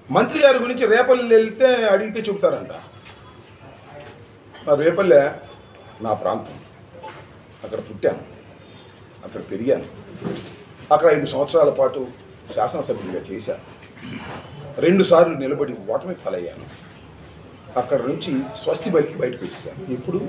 మంత్రి గారి గురించి రేపల్లి వెళ్తే అడిగితే చెబుతారంట ఆ రేపల్లె నా ప్రాంతం అక్కడ పుట్టాను అక్కడ పెరిగాను అక్కడ ఐదు సంవత్సరాల పాటు శాసనసభ్యుడిగా చేశాను రెండుసార్లు నిలబడి ఓటమి పాలయ్యాను అక్కడ నుంచి స్వస్తి బయటికి బయటకు వచ్చేసాను ఇప్పుడు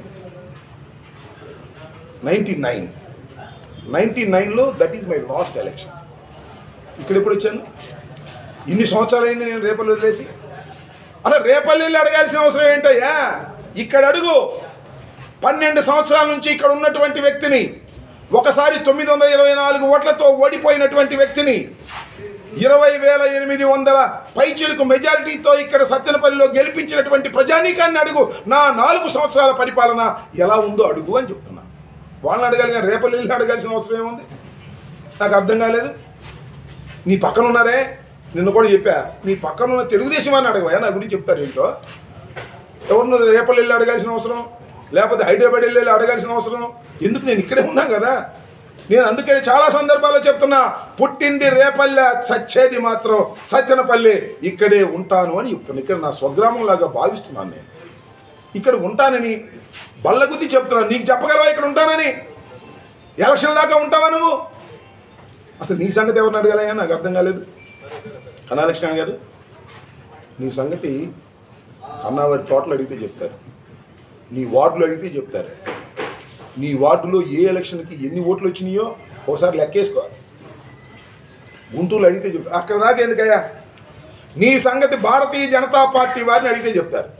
నైంటీ నైన్ నైంటీ నైన్లో that is my last election ఇక్కడ ఎప్పుడు వచ్చాను ఇన్ని సంవత్సరాలైంది నేను రేపల్లి వదిలేసి అలా రేపల్లి వెళ్ళి అడగాల్సిన అవసరం ఏంటయ్యా ఇక్కడ అడుగు పన్నెండు సంవత్సరాల నుంచి ఇక్కడ ఉన్నటువంటి వ్యక్తిని ఒకసారి తొమ్మిది వందల ఇరవై నాలుగు ఓట్లతో ఓడిపోయినటువంటి వ్యక్తిని ఇరవై వేల ఎనిమిది వందల పైచిలకు మెజారిటీతో ఇక్కడ సత్తెనపల్లిలో గెలిపించినటువంటి ప్రజానీకాన్ని అడుగు నా నాలుగు సంవత్సరాల పరిపాలన ఎలా ఉందో అడుగు అని చెప్తున్నా వాళ్ళని అడగాలి కానీ రేపల్లి వెళ్ళి అడగాల్సిన అవసరం ఏముంది నాకు అర్థం కాలేదు నీ పక్కన ఉన్నారే నిన్న కూడా చెప్పా నీ పక్కన ఉన్న తెలుగుదేశం అని అడగవా నా గురించి చెప్తారు ఏంటో ఎవరిని రేపల్లి వెళ్ళి అడగాల్సిన అవసరం లేకపోతే హైదరాబాద్ వెళ్ళి వెళ్ళి అడగాల్సిన అవసరం ఎందుకు నేను ఇక్కడే ఉన్నాను కదా నేను అందుకే చాలా సందర్భాల్లో చెప్తున్నా పుట్టింది రేపల్లె చచ్చేది మాత్రం సత్యనపల్లి ఇక్కడే ఉంటాను అని చెప్తున్నాను ఇక్కడ నా స్వగ్రామం లాగా భావిస్తున్నాను నేను ఇక్కడ ఉంటానని బల్లగుద్ది చెప్తున్నాను నీకు చెప్పగలవా ఇక్కడ ఉంటానని ఎలక్షన్ దాకా ఉంటావా నువ్వు అసలు నీ సంగతి ఎవరిని అడగాలయ్యా నాకు అర్థం కాలేదు అనాలక్ష్ణ గారు నీ సంగతి కన్నావారి తోటలు అడిగితే చెప్తారు నీ వార్డులు అడిగితే చెప్తారు నీ వార్డులో ఏ ఎలక్షన్కి ఎన్ని ఓట్లు వచ్చినాయో ఒకసారి లెక్కేసుకో గుంటూరులో అడిగితే చెప్తారు అక్కడ దాకా ఎందుకయ్యా నీ సంగతి భారతీయ జనతా పార్టీ వారిని అడిగితే చెప్తారు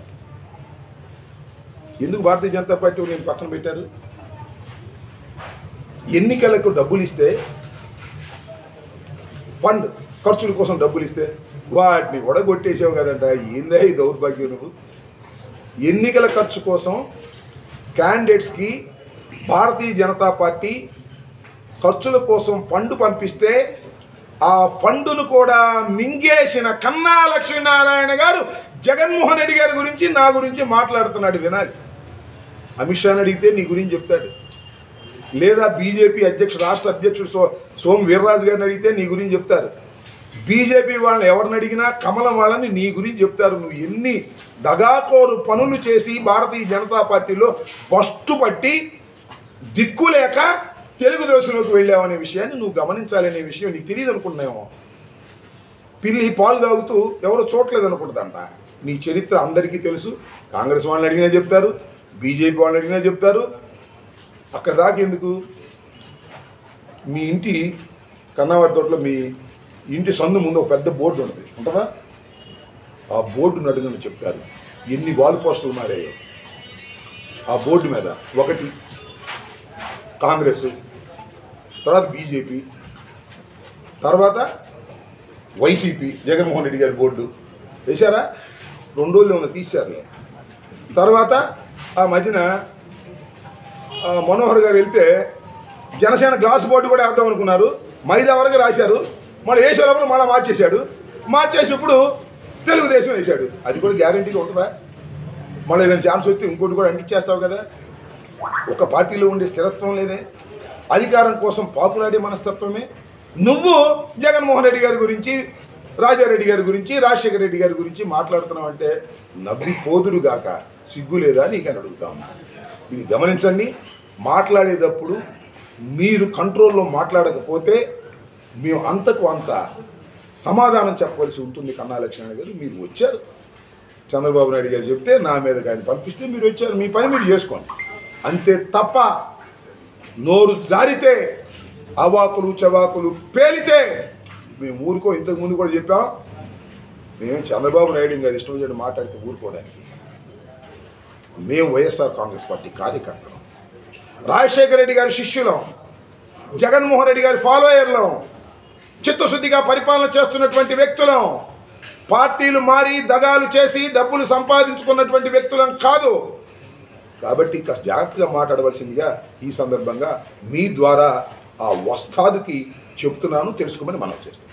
ఎందుకు భారతీయ జనతా పార్టీ నేను పక్కన పెట్టారు ఎన్నికలకు డబ్బులు ఇస్తే ఫండ్ ఖర్చుల కోసం డబ్బులు ఇస్తే వాటిని కూడా కొట్టేసావు కదంట ఏందా ఈ దౌర్భాగ్యం నువ్వు ఎన్నికల ఖర్చు కోసం క్యాండిడేట్స్కి భారతీయ జనతా పార్టీ ఖర్చుల కోసం ఫండ్ పంపిస్తే ఆ ఫండును కూడా మింగేసిన కన్నా లక్ష్మీనారాయణ గారు జగన్మోహన్ రెడ్డి గారి గురించి నా గురించి మాట్లాడుతున్నాడు వినాలి అమిత్ షాని అడిగితే నీ గురించి చెప్తాడు లేదా బీజేపీ అధ్యక్షుడు రాష్ట్ర అధ్యక్షుడు సో సోము వీర్రాజు గారిని అడిగితే నీ గురించి చెప్తారు బీజేపీ వాళ్ళని ఎవరిని అడిగినా కమలం వాళ్ళని నీ గురించి చెప్తారు నువ్వు ఎన్ని దగాకోరు పనులు చేసి భారతీయ జనతా పార్టీలో బస్టు పట్టి దిక్కు లేక తెలుగుదేశంలోకి వెళ్ళావనే విషయాన్ని నువ్వు గమనించాలనే విషయం నీకు తెలియదు అనుకున్నాయేమో పిల్లి పాలు తాగుతూ ఎవరో చూడలేదు అనుకుంటుందంట నీ చరిత్ర అందరికీ తెలుసు కాంగ్రెస్ వాళ్ళని అడిగినా చెప్తారు బీజేపీ వాళ్ళని అడిగినా చెప్తారు అక్కడ దాకా ఎందుకు మీ ఇంటి కన్నావారి తోటలో మీ ఇంటి సందు ముందు ఒక పెద్ద బోర్డు ఉంటుంది ఉంటుందా ఆ బోర్డును అడుగుని చెప్తారు ఎన్ని వాల్ పోస్టులు మారాయో ఆ బోర్డు మీద ఒకటి కాంగ్రెస్ తర్వాత బీజేపీ తర్వాత వైసీపీ జగన్మోహన్ రెడ్డి గారి బోర్డు వేశారా రెండు రోజులు ఏమైనా తీశారులే తర్వాత ఆ మధ్యన ఆ, మనోహర్ గారు వెళ్తే జనసేన గ్లాస్ బోర్డు కూడా వేద్దాం అనుకున్నారు మైదా వరకు రాశారు మళ్ళీ వేసేటప్పుడు మళ్ళీ మార్చేశాడు మార్చేసి ఇప్పుడు తెలుగుదేశం వేశాడు అది కూడా గ్యారంటీగా ఉంటుందా మళ్ళీ ఏదైనా ఛాన్స్ వస్తే ఇంకోటి కూడా అంటించేస్తావు కదా ఒక పార్టీలో ఉండే స్థిరత్వం లేదే అధికారం కోసం పాకులాడే మనస్తత్వమే నువ్వు జగన్మోహన్ రెడ్డి గారి గురించి రాజారెడ్డి గారి గురించి రాజశేఖర రెడ్డి గారి గురించి మాట్లాడుతున్నావు అంటే నవ్వి పోదురుగాక సిగ్గు లేదా నీకని అడుగుతా ఉన్నా ఇది గమనించండి మాట్లాడేటప్పుడు మీరు కంట్రోల్లో మాట్లాడకపోతే మేము అంతకు అంత సమాధానం చెప్పవలసి ఉంటుంది కన్నా లక్ష్మణ గారు మీరు వచ్చారు చంద్రబాబు నాయుడు గారు చెప్తే నా మీద కానీ పంపిస్తే మీరు వచ్చారు మీ పని మీరు చేసుకోండి అంతే తప్ప నోరు జారితే అవాకులు చవాకులు పేలితే మేము ఊరుకో ఇంతకు ముందు కూడా చెప్పాం మేము చంద్రబాబు నాయుడు గారు ఇష్టం వచ్చి మాట్లాడితే ఊరుకోవడానికి మేము వైఎస్ఆర్ కాంగ్రెస్ పార్టీ కార్యకర్తలం రాజశేఖర రెడ్డి గారి శిష్యులం జగన్మోహన్ రెడ్డి గారి ఫాలోయర్లం చిత్తశుద్ధిగా పరిపాలన చేస్తున్నటువంటి వ్యక్తులం పార్టీలు మారి దగాలు చేసి డబ్బులు సంపాదించుకున్నటువంటి వ్యక్తులం కాదు కాబట్టి కాస్త జాగ్రత్తగా మాట్లాడవలసిందిగా ఈ సందర్భంగా మీ ద్వారా ఆ వస్తాదుకి చెప్తున్నాను తెలుసుకోమని మనం చేస్తాం